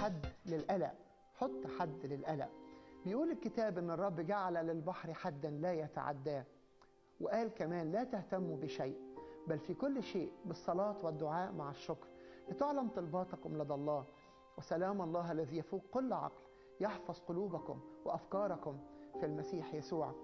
حد للقلق حط حد للقلق بيقول الكتاب ان الرب جعل للبحر حدا لا يتعداه وقال كمان لا تهتموا بشيء بل في كل شيء بالصلاة والدعاء مع الشكر لتعلم طلباتكم لدى الله وسلام الله الذي يفوق كل عقل يحفظ قلوبكم وأفكاركم في المسيح يسوع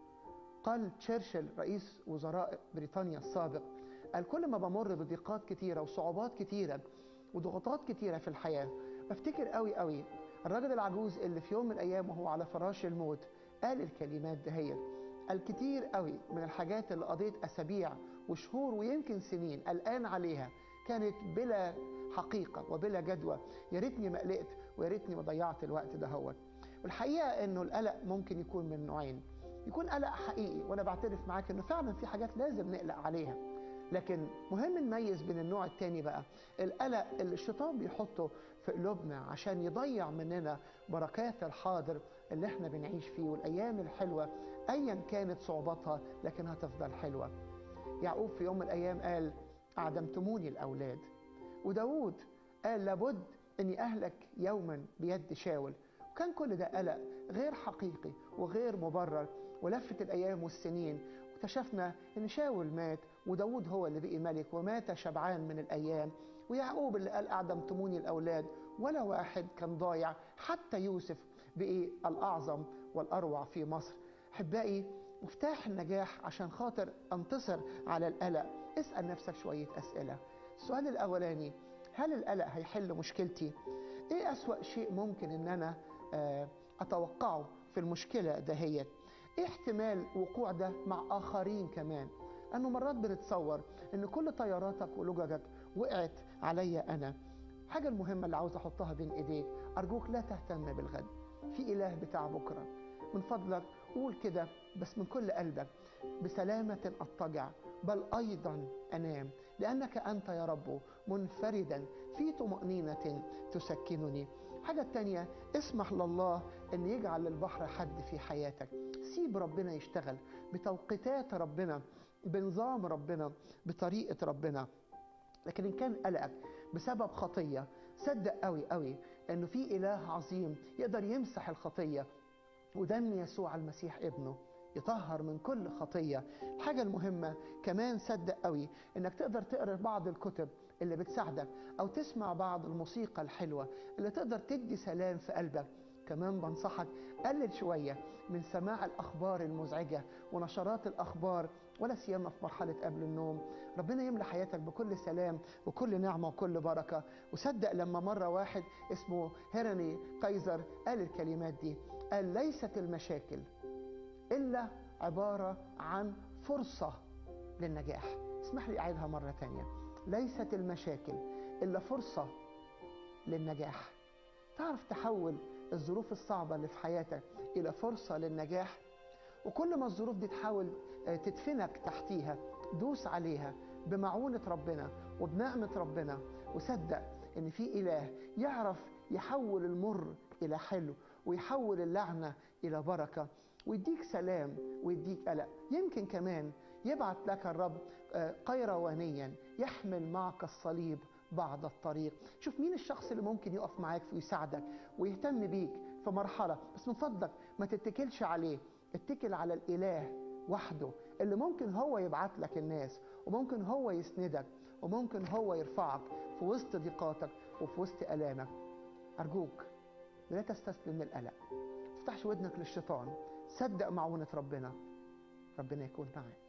قال تشرشل رئيس وزراء بريطانيا السابق قال كل ما بمر بضيقات كتيرة وصعوبات كتيرة وضغوطات كتيرة في الحياة بفتكر قوي قوي الراجل العجوز اللي في يوم من الأيام وهو على فراش الموت قال الكلمات دهيت قال كتير قوي من الحاجات اللي قضيت أسابيع وشهور ويمكن سنين قلقان عليها كانت بلا حقيقة وبلا جدوى يا ريتني ما قلقت ويا ريتني ما ضيعت الوقت ده هو والحقيقة انه القلق ممكن يكون من نوعين يكون قلق حقيقي وانا بعترف معاك انه فعلا في حاجات لازم نقلق عليها لكن مهم نميز بين النوع التاني بقى القلق اللي الشيطان بيحطه في قلوبنا عشان يضيع مننا بركات الحاضر اللي احنا بنعيش فيه والايام الحلوه ايا كانت صعوباتها لكنها تفضل حلوه يعقوب في يوم من الايام قال اعدمتموني الاولاد وداود قال لابد اني اهلك يوما بيد شاول وكان كل ده قلق غير حقيقي وغير مبرر ولفت الايام والسنين واكتشفنا ان شاول مات وداود هو اللي بقي ملك ومات شبعان من الايام ويعقوب اللي قال اعدمتموني الاولاد ولا واحد كان ضايع حتى يوسف بقي الاعظم والاروع في مصر احبائي مفتاح النجاح عشان خاطر انتصر على القلق اسال نفسك شويه اسئله السؤال الاولاني هل القلق هيحل مشكلتي ايه اسوا شيء ممكن ان انا اتوقعه في المشكله دهيت ايه احتمال وقوع ده مع اخرين كمان انه مرات بنتصور ان كل طياراتك ولججك وقعت عليا انا الحاجه المهمه اللي عاوز احطها بين ايديك ارجوك لا تهتم بالغد في اله بتاع بكره من فضلك قول كده بس من كل قلبك بسلامه اضطجع بل ايضا انام لانك انت يا رب منفردا في طمانينه تسكنني الحاجه الثانيه اسمح لله ان يجعل للبحر حد في حياتك سيب ربنا يشتغل بتوقيتات ربنا بنظام ربنا بطريقه ربنا لكن ان كان قلقك بسبب خطيه صدق قوي قوي انه في اله عظيم يقدر يمسح الخطيه ودم يسوع المسيح ابنه يطهر من كل خطية الحاجة المهمة كمان صدق قوي انك تقدر تقرا بعض الكتب اللي بتساعدك او تسمع بعض الموسيقى الحلوة اللي تقدر تدي سلام في قلبك كمان بنصحك قلل شوية من سماع الأخبار المزعجة ونشرات الأخبار ولا سيما في مرحلة قبل النوم ربنا يملى حياتك بكل سلام وكل نعمة وكل بركة وصدق لما مرة واحد اسمه هيراني قيصر قال الكلمات دي قال ليست المشاكل إلا عبارة عن فرصة للنجاح اسمح لي أعيدها مرة تانية ليست المشاكل إلا فرصة للنجاح تعرف تحول الظروف الصعبة اللي في حياتك إلى فرصة للنجاح وكل ما الظروف دي تحاول تدفنك تحتيها دوس عليها بمعونة ربنا وبنعمة ربنا وصدق إن في إله يعرف يحول المر إلى حلو ويحول اللعنة إلى بركة ويديك سلام ويديك قلق يمكن كمان يبعت لك الرب قيروانيا يحمل معك الصليب بعد الطريق شوف مين الشخص اللي ممكن يقف معاك ويساعدك ويهتم بيك في مرحلة بس من فضلك ما تتكلش عليه اتكل على الإله وحده اللي ممكن هو يبعت لك الناس وممكن هو يسندك وممكن هو يرفعك في وسط ضيقاتك وفي وسط آلامك أرجوك لا تستسلم للقلق ما تفتحش ودنك للشيطان صدق معونة ربنا ربنا يكون معك